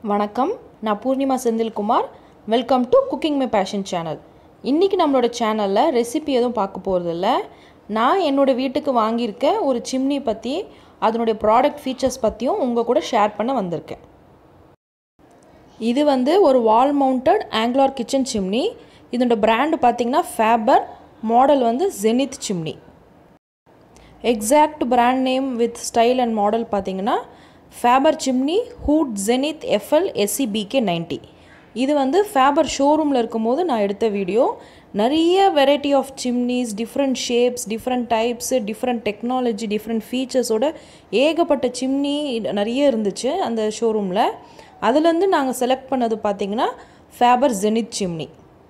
வணக்கம் நான் Poornima Senthilkumar welcome to cooking my passion channel இன்றைக்கி நம்மளோட சேனலில் ரெசிபி எதுவும் பார்க்க போகிறதில்ல நான் என்னோடய வீட்டுக்கு வாங்கியிருக்க ஒரு சிம்னி பற்றி அதனுடைய ப்ராடக்ட் ஃபீச்சர்ஸ் பற்றியும் உங்கள் கூட ஷேர் பண்ண வந்திருக்கேன் இது வந்து ஒரு wall mounted angular kitchen chimney இதோட பிராண்டு பார்த்தீங்கன்னா ஃபேபர் மாடல் வந்து Zenith chimney exact brand name with style and model பார்த்தீங்கன்னா Faber chimney hood Zenith F L S C B K ninety இது வந்து ஃபேபர் ஷோரூமில் இருக்கும்போது நான் எடுத்த வீடியோ நிறைய variety of chimneys different shapes different types different technology different ஃபீச்சர்ஸோட ஏகப்பட்ட சிம்னி நிறைய இருந்துச்சு அந்த ஷோரூமில் அதுலேருந்து நாங்கள் செலக்ட் பண்ணது பார்த்திங்கன்னா ஃபேபர் ஜெனித் சிம்னி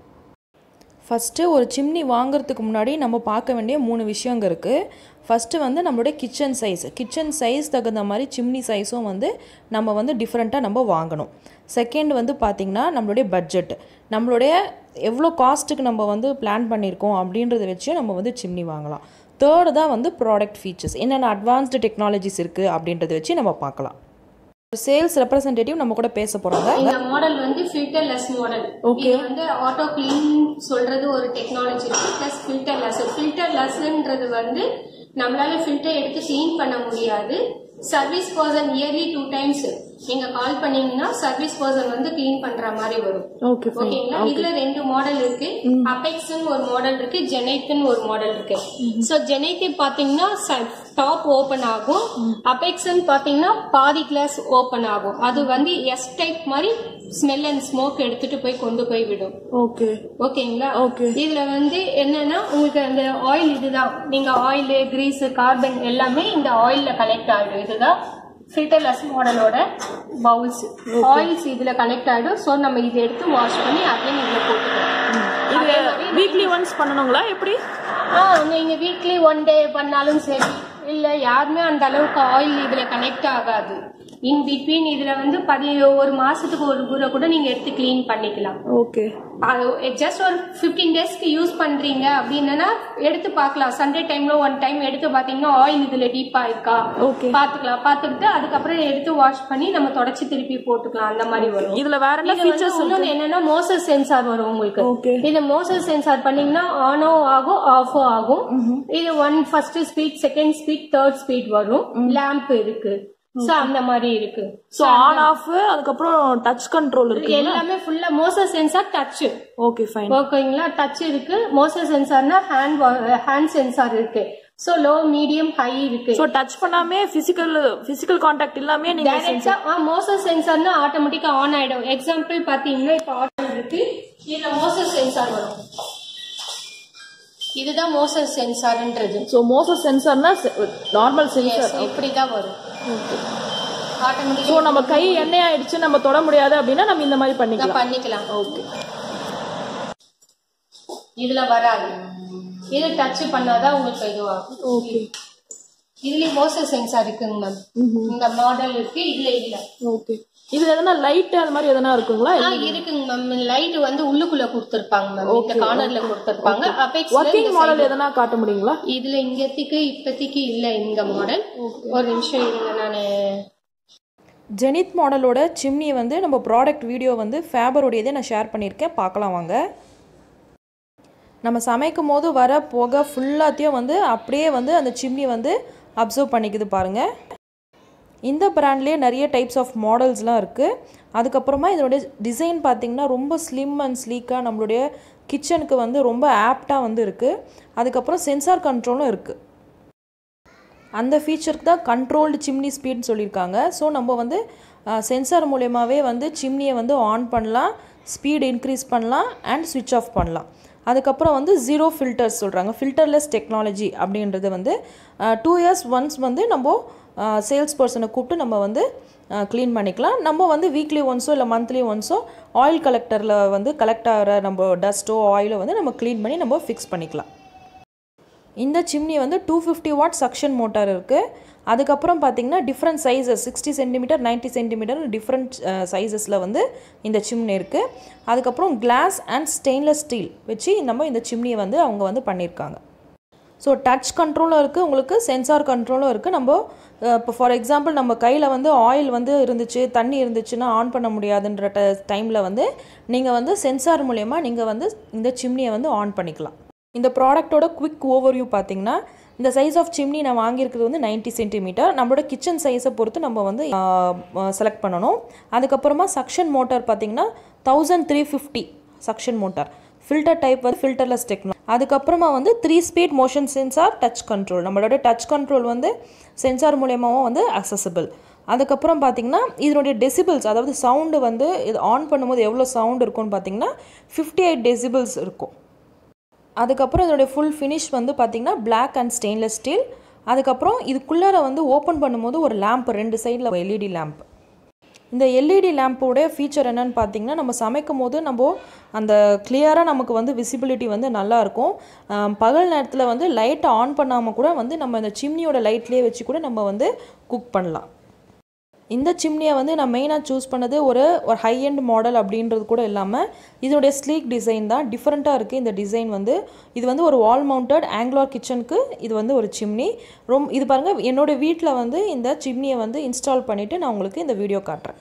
ஃபஸ்ட்டு ஒரு சிம்னி வாங்குறதுக்கு முன்னாடி நம்ம பார்க்க வேண்டிய மூணு விஷயங்க இருக்குது ஃபஸ்ட்டு வந்து நம்மளுடைய கிச்சன் சைஸ் கிச்சன் சைஸ் தகுந்த மாதிரி சிம்னி சைஸும் வந்து நம்ம வந்து டிஃப்ரெண்ட்டாக நம்ம வாங்கணும் செகண்ட் வந்து பார்த்திங்கன்னா நம்மளுடைய பட்ஜெட் நம்மளுடைய எவ்வளோ காஸ்ட்டுக்கு நம்ம வந்து பிளான் பண்ணியிருக்கோம் அப்படின்றத வச்சு நம்ம வந்து சிம்னி வாங்கலாம் தேர்டு தான் வந்து ப்ராடக்ட் ஃபீச்சர்ஸ் என்னென்ன அட்வான்ஸ்டு டெக்னாலஜிஸ் இருக்குது அப்படின்றத வச்சு நம்ம பார்க்கலாம் சேல்ஸ் ரெப்ரசன்டேட்டிவ் நம்ம கூட பேச போகிறாங்க இந்த மாடல் வந்து ஃபில்டர்லெஸ் மாடல் இது வந்து ஆட்டோ கிளீன் சொல்றது ஒரு டெக்னாலஜி இருக்கு பிளஸ் ஃபில்டர்லெஸ் ஃபில்டர்லெஸ்ன்றது வந்து நம்மளால ஃபில்டர் எடுத்து க்ளீன் பண்ண முடியாது service person yearly two times நீங்க கால் பண்ணீங்கன்னா சர்வீஸ் பர்சன் வந்து க்ளீன் பண்ற மாதிரி வரும் ஓகே ஓகேங்களா இதுல ரெண்டு மாடல் இருக்கு அபெக்ஸ்னு ஒரு மாடல் இருக்கு ஜெனைத்னு ஒரு மாடல் இருக்கு சோ ஜெனைத் பாத்தீங்கன்னா டாப் ஓபன் ஆகும் அபெக்ஸ்ன்னு பாத்தீங்கன்னா பாதி கிளாஸ் ஓபன் ஆகும் அது வந்து எஸ் டைப் மாதிரி ஸ்மெல் அண்ட் ஸ்மோக் எடுத்துட்டு போய் கொண்டு போய் விடும் ஓகே ஓகேங்களா இதுல வந்து என்னன்னா உங்களுக்கு அந்த ஆயில் இதுதான் நீங்க ஆயில் கிரீஸ் கார்பன் எல்லாமே இந்த ஆயில்ல கலெக்ட் ஆயிடும் இதுதான் ஃபில்டர்லெஸ் மாடலோட பவுல்ஸ் ஆயில்ஸ் இதுல கனெக்ட் ஆயிடும் சோ நம்ம இதை எடுத்து வாஷ் பண்ணி அகைன் இதுல போட்டுக்கலாம் அதே மாதிரி வீக்லி ஒன்ஸ் பண்ணணுங்களா எப்படி ஆ நீங்க வீக்லி ஒன் டே பண்ணாலும் சரி இல்ல யாருமே அந்த அளவுக்கு ஆயில் இதுல கனெக்ட் ஆகாது இன் பிட்வீன் இதுல வந்து பதி ஒரு மாசத்துக்கு ஒரு முறை கூட நீங்க எடுத்து கிளீன் பண்ணிக்கலாம் ஓகே ஜஸ்ட் ஒரு ஃபிஃப்டீன் டேஸ்க்கு யூஸ் பண்றீங்க அப்படின்னா எடுத்து பார்க்கலாம் சண்டே டைம்ல ஒன் டைம் எடுத்து பாத்தீங்கன்னா ஆயில் இதுல டீப்பா இருக்கா Okay. பாத்துக்கலாம் பாத்துக்கிட்டு அதுக்கப்புறம் எடுத்து வாஷ் பண்ணி நம்ம தொடச்சி திருப்பி போட்டுக்கலாம் அந்த மாதிரி வரும் இதுல வேற என்ன இது வந்து இன்னொன்னு என்னன்னா மோசஸ் சென்சார் வரும் உங்களுக்கு Okay. இது மோசஸ் சென்சார் பண்ணீங்கன்னா ஆனோ ஆகும் ஆஃபோ ஆகும் இது one first speed second speed third speed வரும் லேம்ப் இருக்கு சோ அந்த மாதிரி இருக்கு சோ ஆன் ஆஃப் அதுக்கப்புறம் டச் கண்ட்ரோல் இருக்கு எல்லாமே ஃபுல்லா motion sensor touch okay fine ஓகேங்களா டச் இருக்கு மோசஸ் சென்சார்னா ஹேண்ட் ஹேண்ட் சென்சார் இருக்கு சோ லோ மீடியம் ஹை இருக்கு சோ டச் பண்ணாமே பிசிக்கல் பிசிக்கல் காண்டாக்ட் இல்லாமே நீங்க டைரக்டா மோசஸ் சென்சார்னா ஆட்டோமேட்டிக்கா ஆன் ஆயிடும் எக்ஸாம்பிள் பாத்தீங்கன்னா இப்ப ஆன் இருக்கு இதுல மோசஸ் சென்சார் வரும் இதுதான் மோசஸ் சென்சார்ன்றது சோ மோசஸ் சென்சார்னா நார்மல் சென்சார் இப்படிதான் வரும் சோ ஆட்டோமேட்டிக்கா நம்ம கை எண்ணெய் ஆயிடுச்சு நம்ம தொட முடியாது அப்படின்னா நம்ம இந்த மாதிரி பண்ணிக்கலாம் பண்ணிக்கலாம் ஓகே இதுல வராது இது டச் பண்ணாதான் உங்களுக்கு இதுவாகும் ஓகே இதுலயும் மோசஸ் சென்சார் இருக்குங்க மேம் இந்த மாடல் இருக்கு இதுல இல்ல ஓகே இது எதனா லைட் அது மாதிரி எதனா இருக்குங்களா ஆ, இருக்குங்க மேம் லைட் வந்து உள்ளுக்குள்ள கொடுத்திருப்பாங்க மேம் இந்த கார்னர்ல கொடுத்திருப்பாங்க அபெக்ஸ்ல ஒர்க்கிங் மாடல் எதனா காட்ட முடியுங்களா இதுல இங்கத்துக்கு இப்போதைக்கு இல்ல இந்த மாடல் ஒரு நிமிஷம் இருங்க நானு ஜெனித் மாடலோட சிம்னியை வந்து நம்ம ப்ராடக்ட் வீடியோ வந்து ஃபேபரோடையதே நான் ஷேர் பண்ணியிருக்கேன் பார்க்கலாம் வாங்க நம்ம சமைக்கும் போது வர புகை ஃபுல்லாத்தையும் வந்து அப்படியே வந்து அந்த சிம்னி வந்து அப்சர்வ் பண்ணிக்குது பாருங்கள் இந்த பிராண்ட்லேயே நிறைய டைப்ஸ் ஆஃப் மாடல்ஸ்லாம் இருக்குது அதுக்கப்புறமா இதனுடைய டிசைன் பார்த்திங்கன்னா ரொம்ப ஸ்லிம் அண்ட் ஸ்லீக்காக நம்மளுடைய கிச்சனுக்கு வந்து ரொம்ப ஆப்டாக வந்து இருக்குது அதுக்கப்புறம் சென்சார் கண்ட்ரோலும் இருக்குது அந்த ஃபீச்சருக்கு தான் கண்ட்ரோல்டு சிம்னி ஸ்பீட்னு சொல்லியிருக்காங்க ஸோ நம்ம வந்து சென்சார் மூலயமாவே வந்து சிம்னியை வந்து ஆன் பண்ணலாம் ஸ்பீடு இன்க்ரீஸ் பண்ணலாம் அண்ட் ஸ்விட்ச் ஆஃப் பண்ணலாம் அதுக்கப்புறம் வந்து ஜீரோ ஃபில்டர்ஸ் சொல்கிறாங்க ஃபில்டர்லெஸ் டெக்னாலஜி அப்படின்றது வந்து டூ இயர்ஸ் ஒன்ஸ் வந்து நம்ம சேல்ஸ் பர்சனை கூப்பிட்டு நம்ம வந்து க்ளீன் பண்ணிக்கலாம் நம்ம வந்து வீக்லி ஒன்ஸோ இல்லை மந்த்லி ஒன்ஸோ ஆயில் கலெக்டரில் வந்து கலெக்ட் ஆகிற நம்ம டஸ்ட்டோ ஆயிலோ வந்து நம்ம க்ளீன் பண்ணி நம்ம ஃபிக்ஸ் பண்ணிக்கலாம் இந்த சிம்னி வந்து two fifty watt suction motor இருக்குது அதுக்கப்புறம் பார்த்தீங்கன்னா different sizes sixty centimetre ninety centimetre different சைஸஸில் வந்து இந்த சிம்னி இருக்குது அதுக்கப்புறம் கிளாஸ் அண்ட் ஸ்டெயின்லெஸ் ஸ்டீல் வச்சு நம்ம இந்த சிம்னியை வந்து அவங்க வந்து பண்ணியிருக்காங்க ஸோ டச் கண்ட்ரோலும் இருக்குது உங்களுக்கு சென்சார் கண்ட்ரோலும் இருக்குது நம்ம இப்போ ஃபார் எக்ஸாம்பிள் நம்ம கையில் வந்து ஆயில் வந்து இருந்துச்சு தண்ணி இருந்துச்சுன்னா ஆன் பண்ண முடியாதுன்ற ட டைமில் வந்து நீங்கள் வந்து சென்சார் மூலயமா நீங்கள் வந்து இந்த சிம்னியை வந்து ஆன் பண்ணிக்கலாம் இந்த ப்ராடக்ட்டோட குவிக் ஓவர்வியூ பார்த்தீங்கன்னா இந்த சைஸ் ஆஃப் சிம்னி நான் வாங்கியிருக்கிறது வந்து 90 சென்டிமீட்டர் நம்மளோட கிச்சன் சைஸை பொறுத்து நம்ம வந்து செலக்ட் பண்ணணும் அதுக்கப்புறமா சக்ஷன் மோட்டார் பார்த்தீங்கன்னா thousand three fifty suction motor filter type வந்து ஃபில்டர்லெஸ் டெக்னோ அதுக்கப்புறமா வந்து three speed motion sensor touch control நம்மளோட டச் கண்ட்ரோல் வந்து சென்சார் மூலியமாகவும் வந்து அக்சசபிள் அதுக்கப்புறம் பார்த்தீங்கன்னா இதனுடைய டெசிபிள்ஸ் அதாவது சவுண்டு வந்து இது ஆன் பண்ணும்போது எவ்வளோ சவுண்ட் இருக்கும்னு பார்த்தீங்கன்னா ஃபிஃப்டி எயிட் டெசிபிள்ஸ் இருக்கும் அதுக்கப்புறம் இதோடைய ஃபுல் ஃபினிஷ் வந்து பார்த்திங்கன்னா Black அண்ட் ஸ்டெயின்லெஸ் ஸ்டீல் அதுக்கப்புறம் இதுக்குள்ளார வந்து ஓப்பன் பண்ணும்போது ஒரு லேம்ப் ரெண்டு சைடில் எல்இடி லேம்ப் இந்த எல்இடி லேம்போடைய ஃபீச்சர் என்னன்னு பார்த்தீங்கன்னா நம்ம சமைக்கும் போது நம்ம அந்த கிளியராக நமக்கு வந்து விசிபிலிட்டி வந்து நல்லாயிருக்கும் பகல் நேரத்தில் வந்து லைட்டை ஆன் பண்ணாமல் கூட வந்து நம்ம இந்த சிம்னியோட லைட்லேயே வச்சு கூட நம்ம வந்து குக் பண்ணலாம் இந்த சிம்னியை வந்து நான் மெயினாக சூஸ் பண்ணது ஒரு ஒரு ஹை எண்ட் மாடல் அப்படின்றது கூட இல்லாமல் இதோடைய ஸ்லீக் டிசைன் தான் டிஃப்ரெண்ட்டாக இருக்குது இந்த டிசைன் வந்து இது வந்து ஒரு வால் மவுண்டட் ஆங்குலார் கிச்சனுக்கு இது வந்து ஒரு சிம்னி ரொம்ப இது பாருங்கள் என்னோடய வீட்டில் வந்து இந்த சிம்னியை வந்து இன்ஸ்டால் பண்ணிவிட்டு நான் உங்களுக்கு இந்த வீடியோ காட்டுறேன்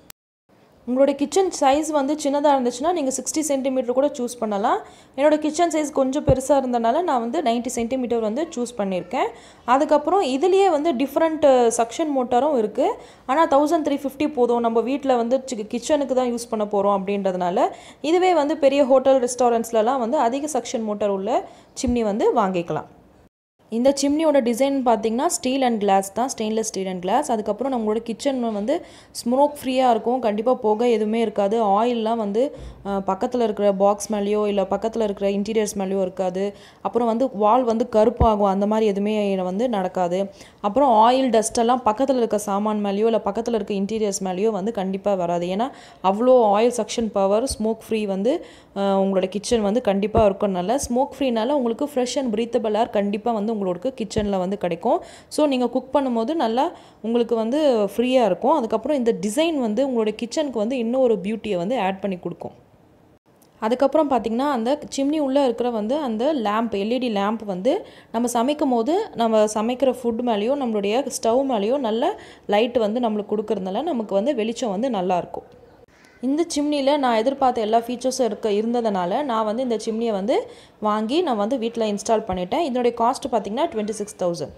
உங்களோட கிச்சன் சைஸ் வந்து சின்னதாக இருந்துச்சுன்னா நீங்கள் சிக்ஸ்டி சென்டிமீட்டர் கூட சூஸ் பண்ணலாம் என்னோட கிச்சன் சைஸ் கொஞ்சம் பெருசாக இருந்தனால நான் வந்து 90 சென்டிமீட்டர் வந்து சூஸ் பண்ணியிருக்கேன் அதுக்கப்புறம் இதுலேயே வந்து டிஃப்ரெண்ட் சக்ஷன் மோட்டாரும் இருக்குது ஆனால் தௌசண்ட் த்ரீ ஃபிஃப்டி போதும் நம்ம வீட்டில் வந்து கிச்சனுக்கு தான் யூஸ் பண்ண போகிறோம் அப்படின்றதுனால இதுவே வந்து பெரிய ஹோட்டல் ரெஸ்டாரண்ட்ஸ்லலாம் வந்து அதிக சக்ஷன் மோட்டார் உள்ள சிம்னி வந்து வாங்கிக்கலாம் இந்த சிம்னியோட டிசைன் பார்த்தீங்கன்னா ஸ்டீல் அண்ட் கிளாஸ் தான் ஸ்டெயின்லெஸ் ஸ்டீல் அண்ட் கிளாஸ் அதுக்கப்புறம் நம்மளோட கிச்சன் வந்து ஸ்மோக் ஃப்ரீயாக இருக்கும் கண்டிப்பாக புகை எதுவுமே இருக்காது ஆயிலெலாம் வந்து பக்கத்தில் இருக்கிற பாக்ஸ் மேலேயோ இல்லை பக்கத்தில் இருக்கிற இன்டீரியர்ஸ் மேலேயோ இருக்காது அப்புறம் வந்து வால் வந்து கருப்பாகும் அந்த மாதிரி எதுவுமே வந்து நடக்காது அப்புறம் ஆயில் டஸ்ட்டெல்லாம் பக்கத்தில் இருக்க சாமான் மேலேயோ இல்லை பக்கத்தில் இருக்க இன்டீரியர்ஸ் மேலேயோ வந்து கண்டிப்பாக வராது ஏன்னா அவ்வளோ oil suction power smoke free வந்து அஹ், உங்களோட கிச்சன் வந்து கண்டிப்பாக இருக்கறனால ஸ்மோக் ஃப்ரீனால உங்களுக்கு ஃப்ரெஷ் அண்ட் பிரீத்தபிள் ஏர் கண்டிப்பாக வந்து உங்களுக்கு கிச்சனில் வந்து கிடைக்கும் ஸோ நீங்கள் குக் பண்ணும்போது நல்லா உங்களுக்கு வந்து ஃப்ரீயாக இருக்கும் அதுக்கப்புறம் இந்த டிசைன் வந்து உங்களோட கிச்சனுக்கு வந்து இன்னும் ஒரு பியூட்டியை வந்து ஆட் பண்ணி கொடுக்கும் அதுக்கப்புறம் பார்த்திங்கன்னா அந்த சிம்னி உள்ளே இருக்கிற வந்து அந்த லேம்ப் எல்இடி லேம்ப் வந்து நம்ம சமைக்கும் போது நம்ம சமைக்கிற ஃபுட் மேலேயும் நம்மளுடைய ஸ்டவ் மேலேயும் நல்ல லைட் வந்து நம்மளுக்கு கொடுக்கறதுனால நமக்கு வந்து வெளிச்சம் வந்து நல்லாயிருக்கும் இந்த சிம்னியில் நான் எதிர்பார்த்த எல்லா ஃபீச்சர்ஸும் இருக்க இருந்ததுனால நான் வந்து இந்த சிம்னியை வந்து வாங்கி நான் வந்து வீட்டில் இன்ஸ்டால் பண்ணிட்டேன் இதனுடைய காஸ்ட் பார்த்திங்கன்னா டுவெண்ட்டி சிக்ஸ் தௌசண்ட்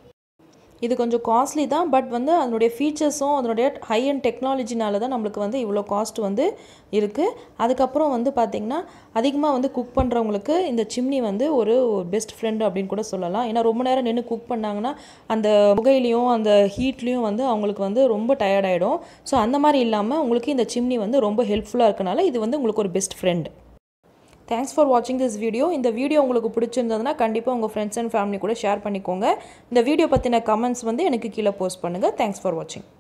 இது கொஞ்சம் காஸ்ட்லி தான் பட் வந்து அதனுடைய ஃபீச்சர்ஸும் அதனுடைய ஹை அண்ட் டெக்னாலஜினால தான் நம்மளுக்கு வந்து இவ்வளோ காஸ்ட் வந்து இருக்குது அதுக்கப்புறம் வந்து பார்த்திங்கன்னா அதிகமாக வந்து குக் பண்ணுறவங்களுக்கு இந்த சிம்னி வந்து ஒரு பெஸ்ட் ஃப்ரெண்ட் அப்படின்னு கூட சொல்லலாம் ஏன்னா ரொம்ப நேரம் நின்று குக் பண்ணாங்கன்னா அந்த புகையிலையும் அந்த ஹீட்லேயும் வந்து அவங்களுக்கு வந்து ரொம்ப டயர்ட் ஆகிடும் ஸோ அந்த மாதிரி இல்லாமல் உங்களுக்கு இந்த சிம்னி வந்து ரொம்ப ஹெல்ப்ஃபுல்லாக இருக்கனால இது வந்து உங்களுக்கு ஒரு பெஸ்ட் ஃப்ரெண்ட் தேங்க்ஸ் ஃபார் வாட்சிங் திஸ் வீடியோ இந்த வீடியோ உங்களுக்கு பிடிச்சிருந்ததுன்னா கண்டிப்பாக உங்கள் ஃப்ரெண்ட்ஸ் அண்ட் ஃபேமிலி கூட ஷேர் பண்ணிக்கோங்க இந்த வீடியோ பற்றின கமெண்ட்ஸ் வந்து எனக்கு கீழே போஸ்ட் பண்ணுங்கள் தேங்க்ஸ் ஃபார் வாட்சிங்